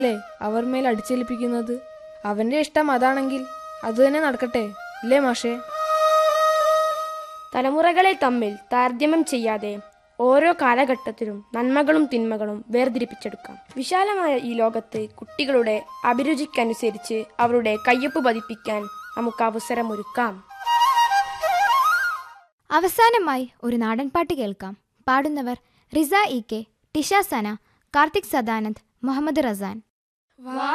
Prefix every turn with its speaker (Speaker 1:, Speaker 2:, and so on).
Speaker 1: അല്ലേ അവർ മേൽ അടിച്ചേൽപ്പിക്കുന്നത് അവന്റെ ഇഷ്ടം അതാണെങ്കിൽ അത് തന്നെ നടക്കട്ടെ ഇല്ലേ മാഷേ
Speaker 2: തലമുറകളെ തമ്മിൽ താരതമ്യം ചെയ്യാതെ ഓരോ കാലഘട്ടത്തിലും നന്മകളും തിന്മകളും വേർതിരിപ്പിച്ചെടുക്കാം വിശാലമായ ഈ ലോകത്ത് കുട്ടികളുടെ അഭിരുചിക്കനുസരിച്ച് അവരുടെ കയ്യൊപ്പ് പതിപ്പിക്കാൻ നമുക്ക് അവസരമൊരുക്കാം
Speaker 3: അവസാനമായി ഒരു നാടൻപാട്ട് കേൾക്കാം പാടുന്നവർ റിസ ഇ കെ ടിഷ സന കാർത്തിക് സദാനന്ദ് മുഹമ്മദ് റസാൻ